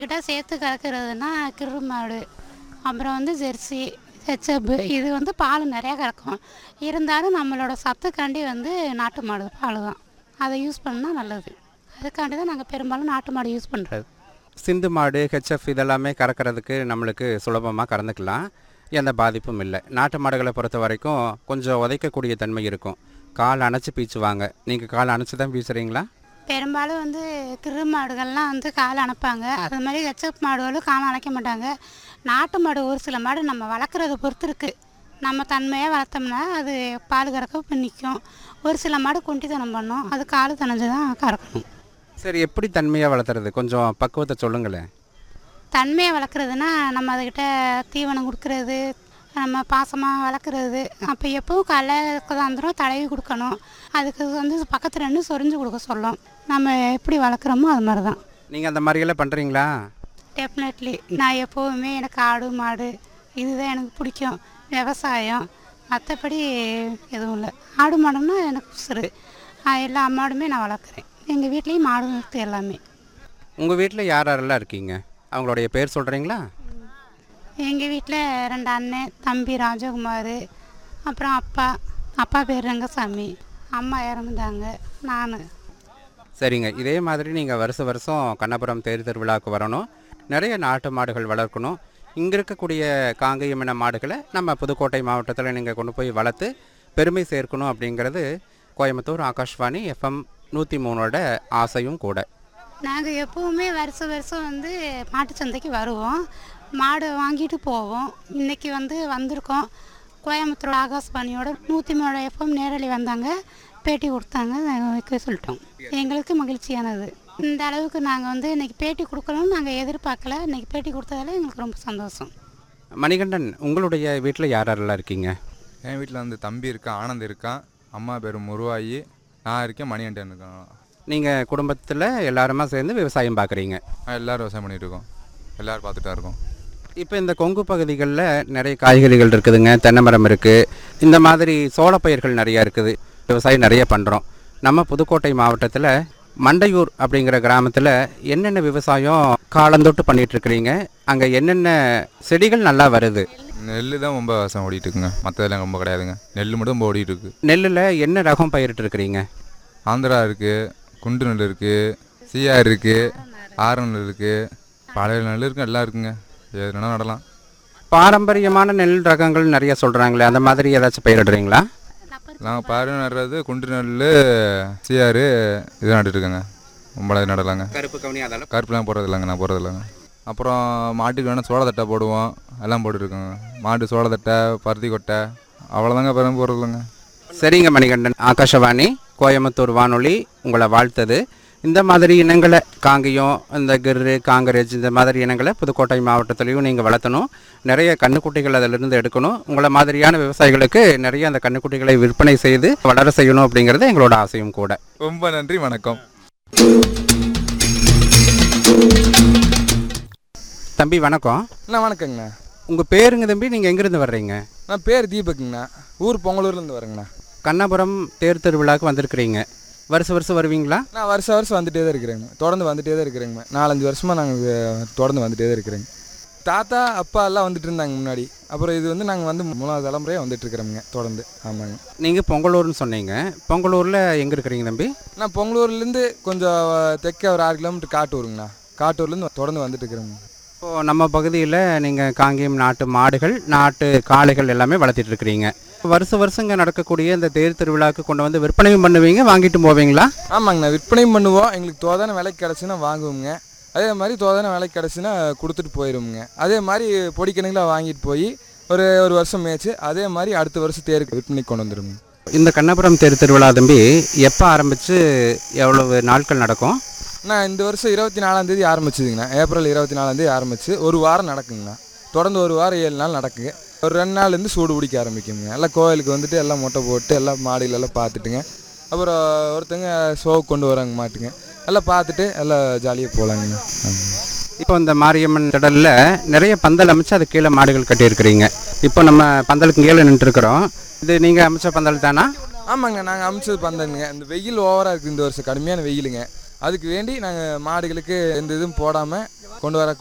கிட்ட சேர்த்து கறக்கிறதுனா கிரு மாடு அப்புறம் வந்து ஜெர்சி ஹெச்எப்பு இது வந்து பால் நிறையா கறக்கும் இருந்தாலும் நம்மளோட சத்துக்காண்டி வந்து நாட்டு மாடு பால் தான் அதை யூஸ் பண்ணால் நல்லது அதுக்காண்டி தான் நாங்கள் பெரும்பாலும் நாட்டு மாடு யூஸ் பண்ணுறது சிந்து மாடு ஹெச்எஃப் இதெல்லாமே கறக்கிறதுக்கு நம்மளுக்கு சுலபமாக கறந்துக்கலாம் எந்த பாதிப்பும் இல்லை நாட்டு மாடுகளை பொறுத்த வரைக்கும் கொஞ்சம் உதைக்கக்கூடிய தன்மை இருக்கும் கால் அணைச்சி பீச்சுவாங்க நீங்கள் கால் அணைச்சி தான் பீச்சுறீங்களா பெரும்பாலும் வந்து கிரு மாடுகள்லாம் வந்து கால் அணைப்பாங்க அது மாதிரி ஹெச்எப் மாடுகளும் கால் அணைக்க மாட்டாங்க நாட்டு மாடு ஒரு சில மாடு நம்ம வளர்க்குறத பொறுத்து இருக்குது நம்ம தன்மையாக வளர்த்தோம்னா அது பால் கறக்க நிற்கும் ஒரு சில மாடு குண்டித்தனம் பண்ணும் அது கால் தனைஞ்சு தான் கறக்கணும் சரி எப்படி தன்மையாக வளர்த்துறது கொஞ்சம் பக்குவத்தை சொல்லுங்களேன் தன்மையை வளர்க்குறதுனா நம்ம அதுக்கிட்ட தீவனம் கொடுக்கறது நம்ம பாசமாக வளர்க்குறது அப்போ எப்பவும் காலைல கதாந்திரம் தடவி கொடுக்கணும் அதுக்கு வந்து பக்கத்தில் நின்று சொரிஞ்சு கொடுக்க சொல்லும் நம்ம எப்படி வளர்க்குறோமோ அது மாதிரி தான் நீங்கள் அந்த மாதிரியெல்லாம் பண்ணுறீங்களா டெஃபினெட்லி நான் எப்போவுமே எனக்கு ஆடு மாடு இதுதான் எனக்கு பிடிக்கும் விவசாயம் மற்றபடி எதுவும் இல்லை ஆடு மாடுன்னா எனக்கு உசுரு ஆஹ் எல்லா மாடுமே நான் வளர்க்குறேன் எங்கள் வீட்லேயும் மாடு இருக்குது எல்லாமே உங்கள் வீட்டில் யார் யாரெல்லாம் இருக்கீங்க அவங்களுடைய பேர் சொல்கிறீங்களா எங்கள் வீட்டில் ரெண்டு அண்ணன் தம்பி ராஜகுமார் அப்புறம் அப்பா அப்பா பேர் ரங்கசாமி அம்மா இறந்துட்டாங்க நான் சரிங்க இதே மாதிரி நீங்கள் வருஷ வருஷம் கண்ணபுரம் தேர் திருவிழாவுக்கு வரணும் நிறைய நாட்டு மாடுகள் வளர்க்கணும் இங்கே இருக்கக்கூடிய காங்கேயம் இன மாடுகளை நம்ம புதுக்கோட்டை மாவட்டத்தில் நீங்கள் கொண்டு போய் வளர்த்து பெருமை சேர்க்கணும் அப்படிங்கிறது கோயம்புத்தூர் ஆகாஷ்வாணி எஃப்எம் நூற்றி மூணோட ஆசையும் கூட நாங்கள் எப்போவுமே வருஷம் வருஷம் வந்து மாட்டுச் சந்தைக்கு வருவோம் மாடு வாங்கிட்டு போவோம் இன்றைக்கி வந்து வந்திருக்கோம் கோயம்புத்தூர் ஆகாஷ்வாணியோட நூற்றி மூணு எஃப்எம் நேரலி வந்தாங்க பேட்டி கொடுத்தாங்க நாங்கள் வைக்க சொல்லிட்டோம் எங்களுக்கு மகிழ்ச்சியானது இந்த அளவுக்கு நாங்கள் வந்து இன்றைக்கி பேட்டி கொடுக்கணும்னு நாங்கள் எதிர்பார்க்கல இன்றைக்கி பேட்டி கொடுத்ததால எங்களுக்கு ரொம்ப சந்தோஷம் மணிகண்டன் உங்களுடைய வீட்டில் யார் யாரெல்லாம் இருக்கீங்க என் வீட்டில் வந்து தம்பி இருக்கான் ஆனந்த் இருக்கான் அம்மா பேர் முருவாயி நான் இருக்கேன் மணிகண்டன் இருக்கான் நீங்கள் குடும்பத்தில் எல்லாருமா சேர்ந்து விவசாயம் பார்க்குறீங்க ஆ, எல்லாரும் விவசாயம் பண்ணிட்டு இருக்கோம் எல்லாரும் பார்த்துட்டு தான் இருக்கோம் இப்போ இந்த கொங்கு பகுதிகளில் நிறைய காய்கறிகள் இருக்குதுங்க தென்னை மரம் இருக்குது இந்த மாதிரி சோளப்பயிர்கள் நிறையா இருக்குது விவசாயம் நிறைய பண்ணுறோம் நம்ம புதுக்கோட்டை மாவட்டத்தில் மண்டையூர் அப்படிங்கிற கிராமத்தில் என்னென்ன விவசாயம் காலந்தொட்டு பண்ணிட்டு இருக்கிறீங்க அங்கே என்னென்ன செடிகள் நல்லா வருது நெல் தான் ரொம்ப விவசாயம் ஓடிட்டு இருக்குங்க மற்றதெல்லாம் ரொம்ப கிடையாதுங்க நெல் மட்டும் ரொம்ப ஓடிட்டு இருக்கு நெல்லில் என்ன ரகம் பயிரிட்டு இருக்கிறீங்க ஆந்திரா இருக்குது குண்டு நெல் இருக்குது சிஆர் இருக்குது ஆர நெல் இருக்குது பழைய நெல் இருக்கு எல்லாம் இருக்குங்க எது வேணால் நடலாம் பாரம்பரியமான நெல் ரகங்கள் நிறைய சொல்கிறாங்களே அந்த மாதிரி ஏதாச்சும் பயிரிடுறீங்களா நாங்கள் பாரு நடுறது குண்டு நெல் சிஆர் இது நட்டுட்டு இருக்கேங்க ரொம்ப நடலாங்க கருப்பு கவுனி அதெல்லாம் கருப்புலாம் போடுறது இல்லைங்க நான் போடுறது இல்லைங்க அப்புறம் மாட்டுக்கு வேணால் சோளத்தட்டை போடுவோம் எல்லாம் போட்டுருக்கோங்க மாட்டு சோளத்தட்டை பருத்தி கொட்டை அவ்வளோதாங்க பிறகு போடுறது இல்லைங்க சரிங்க மணிகண்டன் ஆகாஷவாணி கோயம்புத்தூர் வானொலி உங்களை வாழ்த்தது இந்த மாதிரி இனங்களை காங்கேயம் இந்த கிர்ரு காங்கரேஜ் இந்த மாதிரி இனங்களை புதுக்கோட்டை மாவட்டத்திலையும் நீங்கள் வளர்த்தணும் நிறைய கண்ணுக்குட்டிகள் அதிலிருந்து எடுக்கணும் உங்களை மாதிரியான விவசாயிகளுக்கு நிறைய அந்த கண்ணுக்குட்டிகளை விற்பனை செய்து வளர செய்யணும் அப்படிங்கிறது எங்களோட ஆசையும் கூட ரொம்ப நன்றி வணக்கம் தம்பி வணக்கம் அண்ணா வணக்கங்கண்ணா உங்கள் பேருங்க தம்பி நீங்கள் எங்கேருந்து வர்றீங்க நான் பேர் தீபக்குங்கண்ணா ஊர் பொங்கலூர்லேருந்து வரேங்கண்ணா கண்ணபுரம் தேர் திருவிழாவுக்கு வந்திருக்கிறீங்க வருஷம் வருஷம் வருவீங்களா நான் வருஷம் வருஷம் வந்துட்டே தான் இருக்கிறேங்க தொடர்ந்து வந்துட்டே தான் இருக்கிறேங்க நாலஞ்சு வருஷமாக நாங்கள் தொடர்ந்து வந்துட்டே தான் இருக்கிறேங்க தாத்தா அப்பா எல்லாம் வந்துட்டு இருந்தாங்க முன்னாடி அப்புறம் இது வந்து நாங்கள் வந்து மூணாவது தலைமுறையாக வந்துட்டு இருக்கிறோமுங்க தொடர்ந்து ஆமாங்க நீங்கள் பொங்கலூர்னு சொன்னீங்க பொங்கலூரில் எங்கே இருக்கிறீங்க தம்பி நான் பொங்கலூர்லேருந்து கொஞ்சம் தெற்கே ஒரு ஆறு கிலோமீட்டர் காட்டூருங்கண்ணா காட்டூர்லேருந்து தொடர்ந்து வந்துட்டு இருக்கிறேங்க இப்போது நம்ம பகுதியில் நீங்கள் காங்கேயம் நாட்டு மாடுகள் நாட்டு காளைகள் எல்லாமே வளர்த்திட்டு இருக்கிறீங்க வருஷ வருஷங்க நடக்கக்கூடிய இந்த தேர் திருவிழாவுக்கு கொண்டு வந்து விற்பனையும் பண்ணுவீங்க வாங்கிட்டு போவீங்களா ஆமாங்கண்ணா விற்பனையும் பண்ணுவோம் எங்களுக்கு தோதான விலைக்கு கிடச்சுன்னா வாங்குவோங்க அதே மாதிரி தோதான விலைக்கு கிடச்சுன்னா கொடுத்துட்டு போயிடுவோங்க அதே மாதிரி பொடி கணக்கில் வாங்கிட்டு போய் ஒரு ஒரு வருஷம் மேய்ச்சி அதே மாதிரி அடுத்த வருஷம் தேருக்கு விற்பனைக்கு கொண்டு வந்துடுவோங்க இந்த கண்ணபுரம் தேர் திருவிழா தம்பி எப்போ ஆரம்பித்து எவ்வளவு நாட்கள் நடக்கும் நான் இந்த வருஷம் இருபத்தி நாலாந்தேதி ஆரம்பிச்சதுங்கண்ணா ஏப்ரல் இருபத்தி நாலாந்தேதி ஆரம்பிச்சு ஒரு வாரம் நடக்குங்கண்ணா தொடர்ந்து ஒரு வாரம் ஏழு நாள் நடக்குங்க ஒரு ரெண்டு நாள்லேருந்து சூடு பிடிக்க ஆரம்பிக்குங்க எல்லாம் கோயிலுக்கு வந்துட்டு எல்லாம் மொட்டை போட்டு எல்லாம் மாடியில எல்லாம் பார்த்துட்டுங்க அப்புறம் ஒருத்தங்க ஷோவுக்கு கொண்டு வராங்க மாட்டுங்க எல்லாம் பார்த்துட்டு எல்லாம் ஜாலியாக போகலாங்கண்ணா ஆமாங்க இப்போ இந்த மாரியம்மன் திடலில் நிறைய பந்தல் அமைச்சு அது கீழே மாடுகள் கட்டியிருக்கிறீங்க இப்போ நம்ம பந்தலுக்கு கீழே நின்றுருக்குறோம் இது நீங்கள் அமைச்ச பந்தல் தானா ஆமாங்க நாங்கள் அமைச்சது பந்தனுங்க இந்த வெயில் ஓவராக இருக்குது இந்த வருஷம் கடுமையான வெயிலுங்க அதுக்கு வேண்டி நாங்கள் மாடுகளுக்கு எந்த இதுவும் போடாமல் கொண்டு வர